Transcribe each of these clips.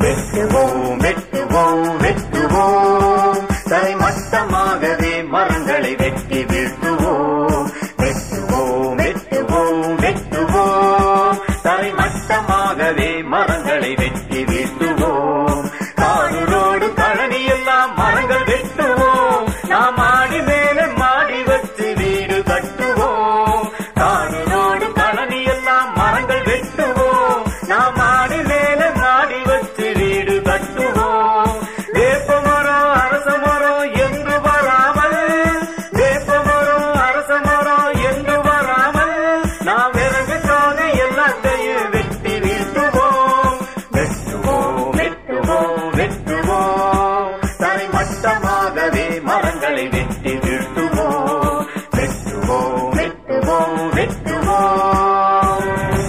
வெட்டுவோம் வெட்டுவோம் வெட்டுவோம் தரைமட்டமாகவே மரங்களை வெட்டி வீழ்த்துவோம் வெட்டுவோம் வெட்டுவோம் வெட்டுவோம் தரைமட்டமாகவே மரங்களை வெட்டி வீழ்த்துவோம் காடுரோடு கழனி எல்லாம் மரங்கள் வெட்டுவோம் நாம் மாடி மேலே மாடி வச்சு வீடு கட்டுவோம் காடுரோடு கழனி எல்லாம் மரங்கள் வெட்டுவோம் நாம் மாடி மேலே மாடி வச்சு வீடு கட்டுவோம் வேப்ப மரம் அரச மரம் என்று வராமல் வேப்ப மரம் அரச மரம் என்று வராமல் நாம் விறகுக்காக எல்லாத்தையும் வெட்டி வீழ்த்துவோம் வெட்டுவோம் வெட்டுவோம் வெட்டுவோம் தரைமட்டமாகவே மரங்களை வெட்டி வீழ்த்துவோம் வெட்டுவோம் வெட்டுவோம் வெட்டுவோம்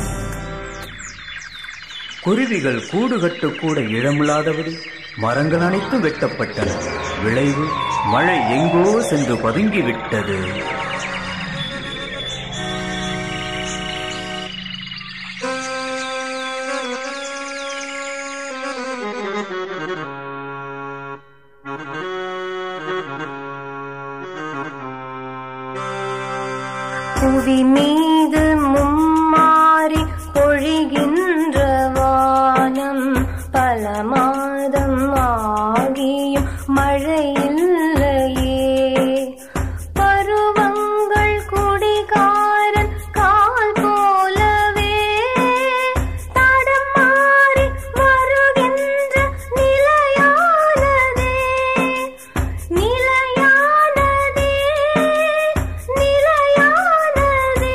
குருவிகள் கூடு கட்டக்கூட இடமில்லாதபடி மரங்கள் அனைத்தும் வெட்டப்பட்டன விளைவு மழை எங்கோ சென்று பதுங்கிவிட்டது புவி மீது மும்மாறி பொழிகின்ற வானம் பல மாதம் ஆகியும் மழையில்லையே பருவங்கள் குடிகாரன் கால் போலவே தடம் மாறி வருகின்ற நிலையானதே நிலையானதே நிலையானதே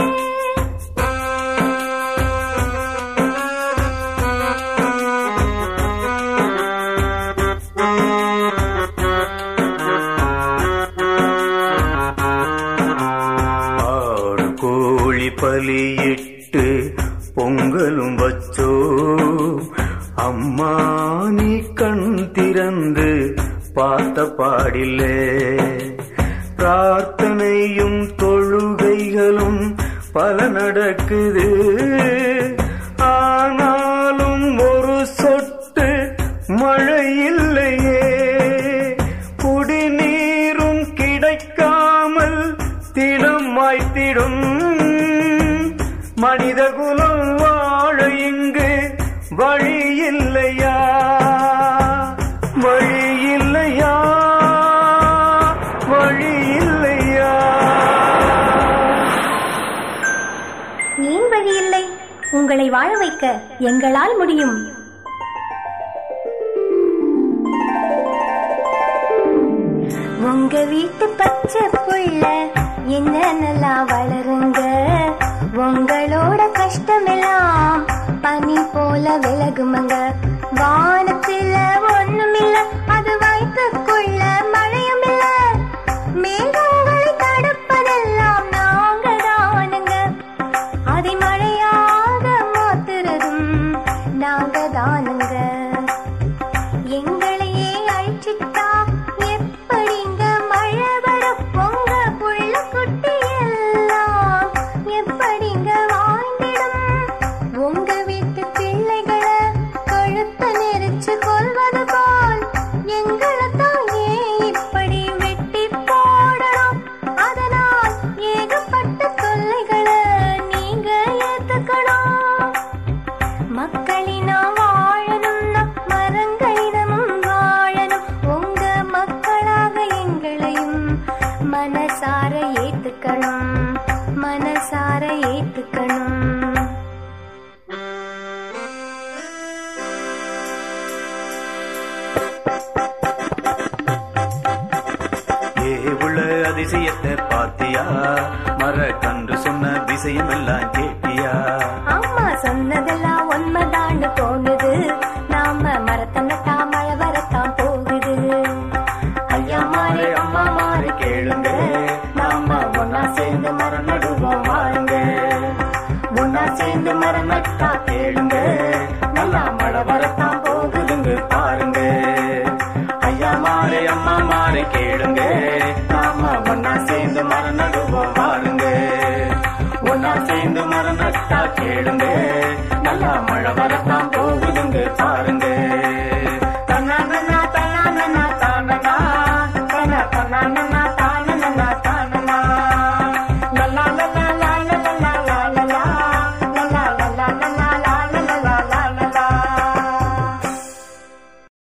ஆடு கோழி பலியிட்டு பொங்கலும் வச்சோ அம்மா நீ கண் திறந்து பார்த்த பாடில்லே பிரார்த்தனையும் தொழுகைகளும் பல நடக்குது ஆனாலும் ஒரு சொட்டு மழை இல்லையே குடிநீரும் கிடைக்காமல் தினம் மாய்த்திடும் மனிதகுலம் வாழ இங்கு வழி இல்லையா வழி இல்லையா வழி இல்லையா ஏன் வழி இல்லை உங்களை வாழ வைக்க எங்களால் முடியும் உங்க வீட்டு பச்சை புள்ள என்ன நல்லா வளருங்க உங்களோட கஷ்டமெல்லாம் பனி போல விலகுமங்க வானத்துல ஒண்ணுமில்ல அது வாய்ப்புக்குள்ள மழையும் இல்ல மேகங்களை தடுப்பதெல்லாம் நாங்க தானுங்க அதை மழையாக மாத்துறதும் நாங்க தானுங்க எங்களையே அழிச்சிட்டா எப்படிங்க மழை வரும் உங்க புள்ள குட்டி எல்லாம் எப்படிங்க வாழ்ந்திடும் உங்க வீட்டு பிள்ளைகளை கழுத்த நெரிச்சு கொள்வது போல் எங்களை தான் ஏன் இப்படி வெட்டி போடணும் அதனால் ஏகப்பட்ட தொல்லைகளை நீங்க ஏத்துக்கணும் மக்களினா வாழணும்னா மரங்களிடமும் வாழணும் உங்க மக்களாக எங்களையும் மனசார ஏத்துக்கணும் மனசார ஏத்துக்கணும் ஏவுள்ள அதிசயத்தை பாத்தியா மர கன்று சொன்ன விஷயம் எல்லாம் கேட்டியா அம்மா சொன்னதெல்லாம் உண்மைதான்னு தோணுது நாம மரத்தை நட்டா மழை வரத்தான் போகுது ஐயா மாறே அம்மா மாறே கேளுங்க நாம ஒன்னா சேர்ந்து மரம் நடுவோம் வாருங்க ஒன்னா சேர்ந்து மரம் நட்டா கேளுங்க நல்லா மழை வரத்தான் போகுதுங்க பாருங்க ஐயா மாறே அம்மா மாறே கேளுங்க நாம ஒன்னா சேர்ந்து மரம் நடுவோம் வாருங்க ஒன்னா சேர்ந்து மரம் நட்டா கேளுங்க